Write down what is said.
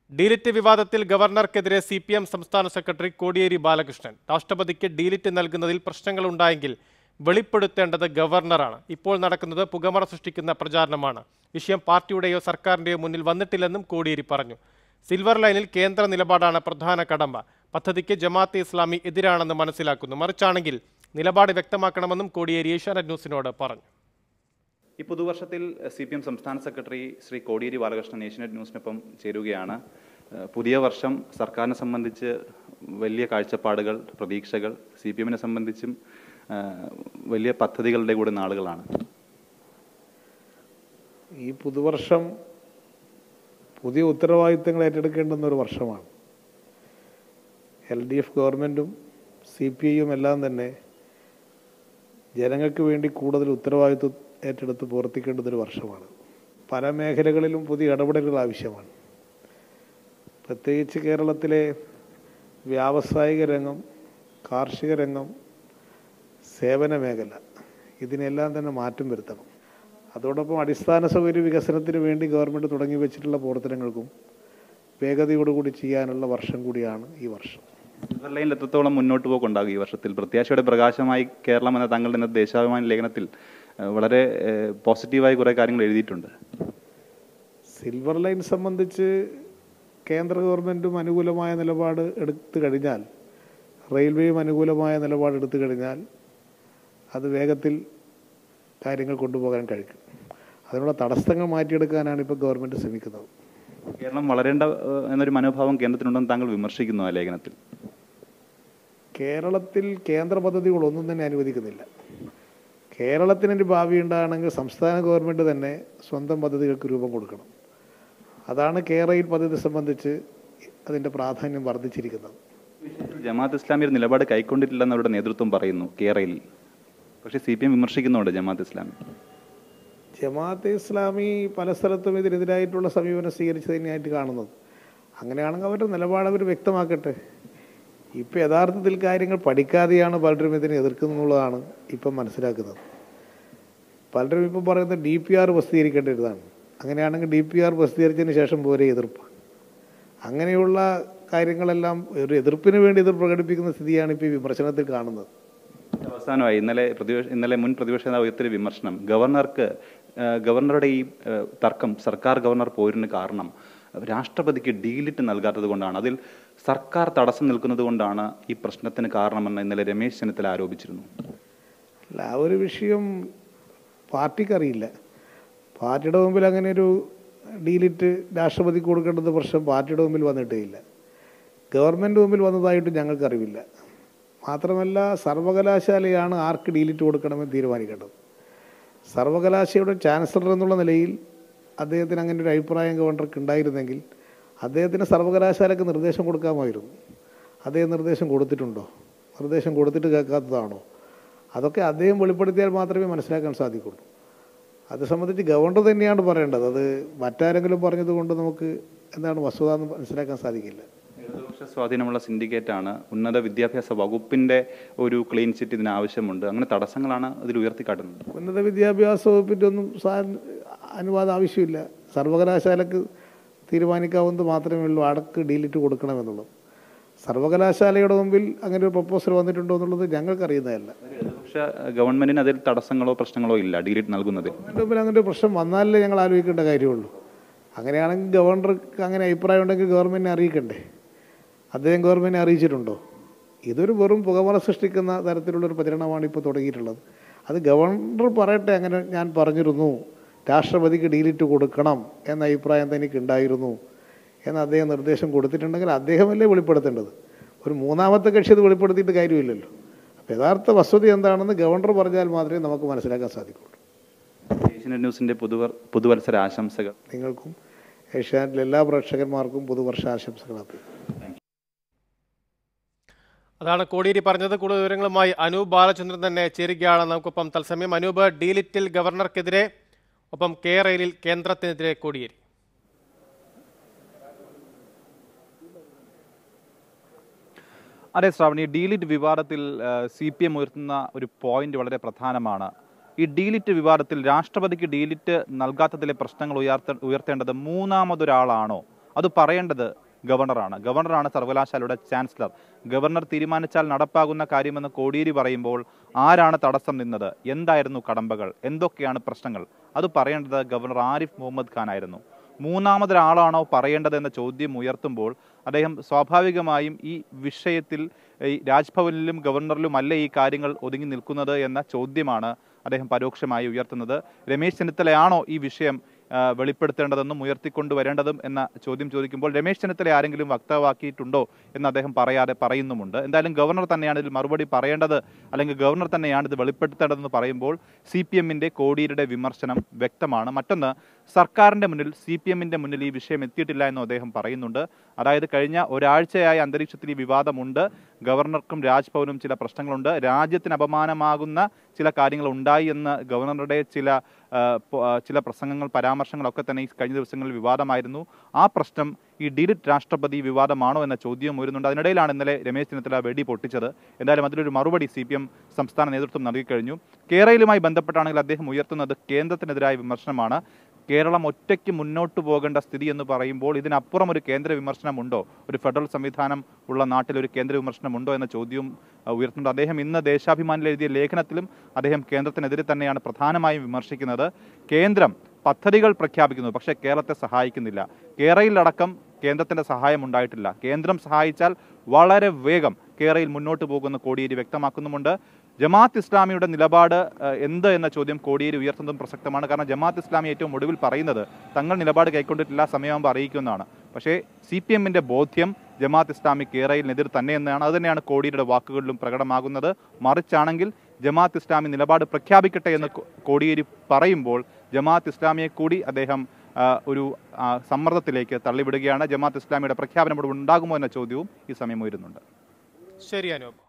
DLitt വിവാദത്തിൽ ഗവർണർക്കെതിരെ C P M സംസ്ഥാന സെക്രട്ടറി കോടിയേരി ബാലകൃഷ്ണൻ രാഷ്ട്രപതിക്ക് ഡീലിറ്റ് നൽകുന്നതിൽ പ്രശ്നങ്ങളുണ്ടായെങ്കിൽ വെളിപ്പെടുത്തേണ്ടത് ഗവർണറാണ് ഇപ്പോൾ നടക്കുന്നത് പുകമറ സൃഷ്ടിക്കുന്ന പ്രചാരണമാണ് വിഷയം പാർട്ടിയുടെയോ സർക്കാരിന്റെയോ മുന്നിൽ വന്നിട്ടില്ലെന്നും കോടിയേരി പറഞ്ഞു സിൽവർ ലൈനിൽ കേന്ദ്ര നിലപാടാണ് പ്രധാന കടമ്പ പദ്ധതിക്ക് ജമാഅത്തെ ഇസ്ലാമി എതിരാണെന്ന് മനസ്സിലാക്കുന്നു മറിച്ചാണെങ്കിൽ നിലപാട് വ്യക്തമാക്കണമെന്നും കോടിയേരി ഏഷ്യാനെറ്റ് ന്യൂസിനോട് പറഞ്ഞു ഈ പുതുവർഷത്തിൽ സി പി എം സംസ്ഥാന സെക്രട്ടറി ശ്രീ കോടിയേരി ബാലകൃഷ്ണൻ ഏഷ്യനെറ്റ് ന്യൂസിനൊപ്പം ചേരുകയാണ് ഏഹ് പുതിയ വർഷം സർക്കാരിനെ സംബന്ധിച്ച് വലിയ കാഴ്ചപ്പാടുകൾ പ്രതീക്ഷകൾ സി പി എമ്മിനെ സംബന്ധിച്ചും ഏഹ് വലിയ പദ്ധതികളുടെ കൂടെ നാളുകളാണ് ഈ പുതുവർഷം പുതിയ ഉത്തരവാദിത്തങ്ങൾ ഏറ്റെടുക്കേണ്ടുന്ന ഒരു വർഷമാണ് എൽ ഡി എഫ് ഗവൺമെൻറ്റും സി പി ഐയും എല്ലാം തന്നെ ജനങ്ങൾക്ക് വേണ്ടി കൂടുതൽ ഉത്തരവാദിത്വം ഏറ്റെടുത്ത് പ്രവർത്തിക്കേണ്ടുന്ന ഒരു വർഷമാണ് പല മേഖലകളിലും പുതിയ ഇടപെടലുകൾ ആവശ്യമാണ് പ്രത്യേകിച്ച് കേരളത്തിലെ വ്യാവസായിക രംഗം കാർഷിക രംഗം സേവന മേഖല ഇതിനെല്ലാം തന്നെ മാറ്റം വരുത്തണം അതോടൊപ്പം അടിസ്ഥാന സൗകര്യ വികസനത്തിന് വേണ്ടി ഗവൺമെൻറ് തുടങ്ങി വെച്ചിട്ടുള്ള പ്രവർത്തനങ്ങൾക്കും വേഗതയോടുകൂടി ചെയ്യാനുള്ള വർഷം കൂടിയാണ് ഈ വർഷം സിൽവർ ലൈനിൽ എത്രത്തോളം മുന്നോട്ട് പോക്കുണ്ടാകും ഈ വർഷത്തിൽ പ്രത്യാശയുടെ പ്രകാശമായി കേരളം എന്ന താങ്കളുടെ ഇന്നത്തെ ദേശാഭിമാനി ലേഖനത്തിൽ ഏഹ് വളരെ ഏഹ് പോസിറ്റീവായി കുറേ കാര്യങ്ങൾ എഴുതിയിട്ടുണ്ട് സിൽവർ ലൈൻ സംബന്ധിച്ച് കേന്ദ്ര ഗവൺമെൻറ്റും അനുകൂലമായ നിലപാട് എടുത്തു കഴിഞ്ഞാൽ റെയിൽവേയും അനുകൂലമായ നിലപാട് എടുത്തു കഴിഞ്ഞാൽ അത് വേഗത്തിൽ കാര്യങ്ങൾ കൊണ്ടുപോകാൻ കഴിയും അതിനുള്ള തടസ്സങ്ങൾ മാറ്റിയെടുക്കാനാണ് ഇപ്പോൾ ഗവൺമെൻറ് ശ്രമിക്കുന്നത് കേരളം വളരേണ്ട ഏഹ് എന്നൊരു മനോഭാവം കേന്ദ്രത്തിനുണ്ടെന്ന് താങ്കൾ വിമർശിക്കുന്നു ആ ലേഖനത്തിൽ കേരളത്തിൽ കേന്ദ്ര പദ്ധതികളൊന്നും തന്നെ അനുവദിക്കുന്നില്ല കേരളത്തിനൊരു ഭാവി ഉണ്ടാകണമെങ്കിൽ സംസ്ഥാന ഗവൺമെൻറ് തന്നെ സ്വന്തം പദ്ധതികൾക്ക് രൂപം കൊടുക്കണം അതാണ് കേരയിൽ പദ്ധതി സംബന്ധിച്ച് അതിൻ്റെ പ്രാധാന്യം വർദ്ധിച്ചിരിക്കുന്നത് വിഷയത്തിൽ ജമാഅത്ത് ഇസ്ലാമി ഒരു നിലപാട് കൈക്കൊണ്ടിട്ടില്ലെന്ന് അവരുടെ നേതൃത്വം പറയുന്നു കേരളയിൽ പക്ഷേ സി പി എം വിമർശിക്കുന്നുണ്ട് ജമാഅത്ത് ഇസ്ലാമി ജമാഅത്തെ ഇസ്ലാമി പല സ്ഥലത്തും ഇതിനെതിരായിട്ടുള്ള സമീപനം സ്വീകരിച്ചു തന്നെയായിട്ട് കാണുന്നത് അങ്ങനെയാണെങ്കിൽ അവരുടെ നിലപാട് അവർ വ്യക്തമാക്കട്ടെ ഇപ്പം യഥാർത്ഥത്തിൽ കാര്യങ്ങൾ പഠിക്കാതെയാണ് പലരും ഇതിനെ എതിർക്കുന്നുള്ളതാണ് ഇപ്പം മനസ്സിലാക്കുന്നത് പലരും ഇപ്പം പറയുന്നത് ഡി പി ആർ പ്രസിദ്ധീകരിക്കേണ്ടതാണ് അങ്ങനെയാണെങ്കിൽ ഡി പി ആർ പ്രസിദ്ധീകരിച്ചതിന് ശേഷം പോരെ എതിർപ്പ് അങ്ങനെയുള്ള കാര്യങ്ങളെല്ലാം ഒരു എതിർപ്പിന് വേണ്ടി എതിർപ്പ് പ്രകടിപ്പിക്കുന്ന സ്ഥിതിയാണ് ഇപ്പോൾ ഈ വിമർശനത്തിൽ കാണുന്നത് അവസാനമായി ഇന്നലെ പ്രതിപക്ഷ ഇന്നലെ മുൻ പ്രതിപക്ഷ നേതാവ് ഉയർത്തിയ വിമർശനം ഗവർണർക്ക് ഏഹ്, ഗവർണറുടെ ഈ ഏഹ്, തർക്കം സർക്കാർ ഗവർണർ പോരിന് കാരണം രാഷ്ട്രപതിക്ക് ഡീലിറ്റ് നൽകാത്തത് കൊണ്ടാണ് അതിൽ സർക്കാർ തടസ്സം നിൽക്കുന്നത് കൊണ്ടാണ് ഈ പ്രശ്നത്തിന് കാരണമെന്ന് ഇന്നലെ രമേശ് ചെന്നിത്തല ആരോപിച്ചിരുന്നു അല്ല ആ ഒരു വിഷയം പാർട്ടിക്കറിയില്ല പാർട്ടിയുടെ മുമ്പിൽ അങ്ങനെ ഒരു ഡീലിറ്റ് രാഷ്ട്രപതിക്ക് കൊടുക്കേണ്ടത് പ്രശ്നം പാർട്ടിയുടെ മുമ്പിൽ വന്നിട്ടേ ഇല്ല ഗവൺമെൻറ് മുമ്പിൽ വന്നതായിട്ട് ഞങ്ങൾക്കറിവില്ല മാത്രമല്ല സർവകലാശാലയാണ് ആർക്ക് ഡീലിറ്റ് കൊടുക്കണമെന്ന് തീരുമാനിക്കേണ്ടത് സർവകലാശാലയുടെ ചാൻസലർ എന്നുള്ള നിലയിൽ അദ്ദേഹത്തിന് അങ്ങനെ ഒരു അഭിപ്രായം ഗവർണർക്ക് ഉണ്ടായിരുന്നെങ്കിൽ അദ്ദേഹത്തിന് സർവകലാശാലയ്ക്ക് നിർദ്ദേശം കൊടുക്കാമായിരുന്നു അദ്ദേഹം നിർദ്ദേശം കൊടുത്തിട്ടുണ്ടോ നിർദ്ദേശം കൊടുത്തിട്ട് കേൾക്കാത്തതാണോ അതൊക്കെ അദ്ദേഹം വെളിപ്പെടുത്തിയാൽ മാത്രമേ മനസ്സിലാക്കാൻ സാധിക്കുള്ളൂ അത് സംബന്ധിച്ച് ഗവർണർ തന്നെയാണ് പറയേണ്ടത് അത് മറ്റാരെങ്കിലും പറഞ്ഞത് കൊണ്ട് നമുക്ക് എന്താണ് വസ്തുത എന്ന് മനസ്സിലാക്കാൻ സാധിക്കില്ല ഇടതുപക്ഷ സ്വാധീനമുള്ള സിൻഡിക്കേറ്റ് ആണ് ഉന്നത വിദ്യാഭ്യാസ വകുപ്പിന്റെ ഒരു ക്ലീൻ ചിറ്റ് ഇതിന് ആവശ്യമുണ്ട് അങ്ങനെ തടസ്സങ്ങളാണ് ഇതിൽ ഉയർത്തിക്കാട്ടുന്നത് ഉന്നത വിദ്യാഭ്യാസ വകുപ്പിൻ്റെ ഒന്നും സാ അനുവാദം ആവശ്യമില്ല സർവകലാശാലക്ക് തീരുമാനിക്കാവുന്നത് മാത്രമേ ഉള്ളൂ അടക്ക് ഡീലിറ്റ് കൊടുക്കണമെന്നുള്ളത് സർവകലാശാലയുടെ മുമ്പിൽ അങ്ങനെ ഒരു പ്രപ്പോസൽ വന്നിട്ടുണ്ടോ എന്നുള്ളത് ഞങ്ങൾക്കറിയുന്നതല്ല ഇടതുപക്ഷ ഗവൺമെന്റിന് അതിൽ തടസ്സങ്ങളോ പ്രശ്നങ്ങളോ ഇല്ല ഡിലീറ്റ് നൽകുന്നതിൽ ഗവൺമെൻറ് മുമ്പിൽ അങ്ങനെ ഒരു പ്രശ്നം വന്നാലേ ഞങ്ങൾ ആലോചിക്കേണ്ട കാര്യമുള്ളൂ അങ്ങനെയാണെങ്കിൽ ഗവർണർക്ക് അങ്ങനെ അഭിപ്രായം ഉണ്ടെങ്കിൽ ഗവൺമെൻറ്റിനെ അറിയിക്കണ്ടേ അദ്ദേഹം ഗവൺമെൻറ്റിനെ അറിയിച്ചിട്ടുണ്ടോ ഇതൊരു വെറും പുകമറ സൃഷ്ടിക്കുന്ന തരത്തിലുള്ളൊരു പ്രചരണമാണ് ഇപ്പോൾ തുടങ്ങിയിട്ടുള്ളത് അത് ഗവർണർ പറയട്ടെ അങ്ങനെ ഞാൻ പറഞ്ഞിരുന്നു രാഷ്ട്രപതിക്ക് ഡീലിറ്റ് കൊടുക്കണം എന്ന അഭിപ്രായം തനിക്ക് ഉണ്ടായിരുന്നു എന്ന് അദ്ദേഹം നിർദ്ദേശം കൊടുത്തിട്ടുണ്ടെങ്കിൽ അദ്ദേഹമല്ലേ വെളിപ്പെടുത്തേണ്ടത് ഒരു മൂന്നാമത്തെ കക്ഷി അത് വെളിപ്പെടുത്തിയിട്ട് കാര്യമില്ലല്ലോ അപ്പോൾ യഥാർത്ഥ വസ്തുത എന്താണെന്ന് ഗവർണർ പറഞ്ഞാൽ മാത്രമേ നമുക്ക് മനസ്സിലാക്കാൻ സാധിക്കുള്ളൂ ഏഷ്യനെറ്റ് ന്യൂസിന്റെ പുതുവർ പുതുവത്സര ആശംസകൾ നിങ്ങൾക്കും ഏഷ്യാനെറ്റിലെ എല്ലാ പ്രേക്ഷകന്മാർക്കും പുതുവർഷ ആശംസകൾ അർപ്പിക്കുന്നു അതാണ് കോടിയേരി പറഞ്ഞത് കൂടുതൽ വിവരങ്ങളുമായി അനൂപ് ബാലചന്ദ്രൻ തന്നെ ചേരുകയാണ് നമുക്കൊപ്പം തത്സമയം അനൂപ് ഡീലിറ്റിൽ ഗവർണർക്കെതിരെ ഒപ്പം കെ റെയിലിൽ കേന്ദ്രത്തിനെതിരെ കോടിയേരി അതെ ശ്രാവണി ഡീലിറ്റ് വിവാദത്തിൽ സി പി എം ഉയർത്തുന്ന ഒരു പോയിന്റ് വളരെ പ്രധാനമാണ് ഈ ഡീലിറ്റ് വിവാദത്തിൽ രാഷ്ട്രപതിക്ക് ഡീലിറ്റ് നൽകാത്തതിലെ പ്രശ്നങ്ങൾ ഉയർത്ത ഉയർത്തേണ്ടത് മൂന്നാമതൊരാളാണോ അത് പറയേണ്ടത് ഗവർണറാണ് ഗവർണറാണ് സർവകലാശാലയുടെ ചാൻസലർ ഗവർണർ തീരുമാനിച്ചാൽ നടപ്പാകുന്ന കാര്യമെന്ന് കോടിയേരി പറയുമ്പോൾ ആരാണ് തടസ്സം നിന്നത് എന്തായിരുന്നു കടമ്പകൾ എന്തൊക്കെയാണ് പ്രശ്നങ്ങൾ അത് പറയേണ്ടത് ഗവർണർ ആരിഫ് മുഹമ്മദ് ഖാൻ ആയിരുന്നു മൂന്നാമതൊരാളാണോ പറയേണ്ടതെന്ന ചോദ്യം ഉയർത്തുമ്പോൾ അദ്ദേഹം സ്വാഭാവികമായും ഈ വിഷയത്തിൽ ഈ രാജ്ഭവനിലും ഗവർണറിലുമല്ല ഈ കാര്യങ്ങൾ ഒതുങ്ങി നിൽക്കുന്നത് എന്ന ചോദ്യമാണ് അദ്ദേഹം പരോക്ഷമായി ഉയർത്തുന്നത് രമേശ് ചെന്നിത്തലയാണോ ഈ വിഷയം ആ, വെളിപ്പെടുത്തേണ്ടതെന്നും ഉയർത്തിക്കൊണ്ടുവരേണ്ടതും എന്ന ചോദ്യം ചോദിക്കുമ്പോൾ രമേശ് ചെന്നിത്തല ആരെങ്കിലും വക്താവാക്കിയിട്ടുണ്ടോ എന്ന് അദ്ദേഹം പറയാതെ പറയുന്നുമുണ്ട് എന്തായാലും ഗവർണർ തന്നെയാണ് ഇതിൽ മറുപടി പറയേണ്ടത് അല്ലെങ്കിൽ ഗവർണർ തന്നെയാണ് ഇത് വെളിപ്പെടുത്തേണ്ടതെന്ന് പറയുമ്പോൾ സി പി എമ്മിൻ്റെ കോടിയുടെ വിമർശനം വ്യക്തമാണ് മറ്റൊന്ന് സർക്കാരിൻ്റെ മുന്നിൽ സി പി എമ്മിൻ്റെ മുന്നിൽ ഈ വിഷയം എത്തിയിട്ടില്ല എന്നും അദ്ദേഹം പറയുന്നുണ്ട് അതായത് കഴിഞ്ഞ ഒരാഴ്ചയായി അന്തരീക്ഷത്തിൽ ഈ വിവാദമുണ്ട് ഗവർണർക്കും രാജ്ഭവനും ചില പ്രശ്നങ്ങളുണ്ട് രാജ്യത്തിന് അപമാനമാകുന്ന ചില കാര്യങ്ങൾ ഉണ്ടായി എന്ന് ഗവർണറുടെ ചില ആ, പ- ആ, ചില പ്രസംഗങ്ങൾ പരാമർശങ്ങളൊക്കെ തന്നെ ഈ കഴിഞ്ഞ ദിവസങ്ങളിൽ വിവാദമായിരുന്നു ആ പ്രശ്നം ഈ ഡിലിറ്റ് രാഷ്ട്രപതി വിവാദമാണോ എന്ന ചോദ്യം ഉയരുന്നുണ്ട് അതിനിടയിലാണ് ഇന്നലെ രമേശ് ചെന്നിത്തല വെടി പൊട്ടിച്ചത് എന്തായാലും അതിലൊരു മറുപടി സി പി എം സംസ്ഥാന നേതൃത്വം നൽകിക്കഴിഞ്ഞു കേരളയിലുമായി ബന്ധപ്പെട്ടാണെങ്കിൽ അദ്ദേഹം ഉയർത്തുന്നത് കേന്ദ്രത്തിനെതിരായ വിമർശനമാണ് കേരളം ഒറ്റയ്ക്ക് മുന്നോട്ട് പോകേണ്ട സ്ഥിതി എന്ന് പറയുമ്പോൾ ഇതിനപ്പുറം ഒരു കേന്ദ്ര വിമർശനമുണ്ടോ ഒരു ഫെഡറൽ സംവിധാനം ഉള്ള നാട്ടിൽ ഒരു കേന്ദ്ര വിമർശനമുണ്ടോ എന്ന ചോദ്യവും അഹ്, ഉയർത്തുന്നുണ്ട് അദ്ദേഹം ഇന്ന് ദേശാഭിമാനിൽ എഴുതിയ ലേഖനത്തിലും അദ്ദേഹം കേന്ദ്രത്തിനെതിരെ തന്നെയാണ് പ്രധാനമായും വിമർശിക്കുന്നത് കേന്ദ്രം പദ്ധതികൾ പ്രഖ്യാപിക്കുന്നു പക്ഷേ കേരളത്തെ സഹായിക്കുന്നില്ല കേരളയിലടക്കം കേന്ദ്രത്തിന്റെ സഹായം ഉണ്ടായിട്ടില്ല കേന്ദ്രം സഹായിച്ചാൽ വളരെ വേഗം കേരളയിൽ മുന്നോട്ട് പോകുന്ന കോടിയേരി വ്യക്തമാക്കുന്നുമുണ്ട് ജമാഅത്ത് ഇസ്ലാമിയുടെ നിലപാട് ഏഹ്, എന്ത് എന്ന ചോദ്യം കോടിയേരി ഉയർത്തുന്നതും പ്രസക്തമാണ് കാരണം ജമാഅത്ത് ഇസ്ലാമി ഏറ്റവും ഒടുവിൽ പറയുന്നത് തങ്ങൾ നിലപാട് കൈക്കൊണ്ടിട്ടില്ല സമയമാകുമ്പോൾ അറിയിക്കുമെന്നാണ് പക്ഷേ സി പി എമ്മിന്റെ ബോധ്യം ജമാഅത്ത് ഇസ്ലാമി കേരളയിലെതിർ തന്നെ എന്നാണ് അത് തന്നെയാണ് കോടിയേരിയുടെ വാക്കുകളിലും പ്രകടമാകുന്നത് മറിച്ചാണെങ്കിൽ ജമാഅത്ത് ഇസ്ലാമി നിലപാട് പ്രഖ്യാപിക്കട്ടെ എന്ന് കോ- കോടിയേരി പറയുമ്പോൾ ജമാഅത്ത് ഇസ്ലാമിയെ കൂടി അദ്ദേഹം ആ, ഒരു ആ, സമ്മർദ്ദത്തിലേക്ക് തള്ളിവിടുകയാണ് ജമാഅത്ത് ഇസ്ലാമിയുടെ പ്രഖ്യാപനം ഇവിടെ ഉണ്ടാകുമോ എന്ന ചോദ്യവും ഈ സമയം ഉയരുന്നുണ്ട് ശരി അനൂപ്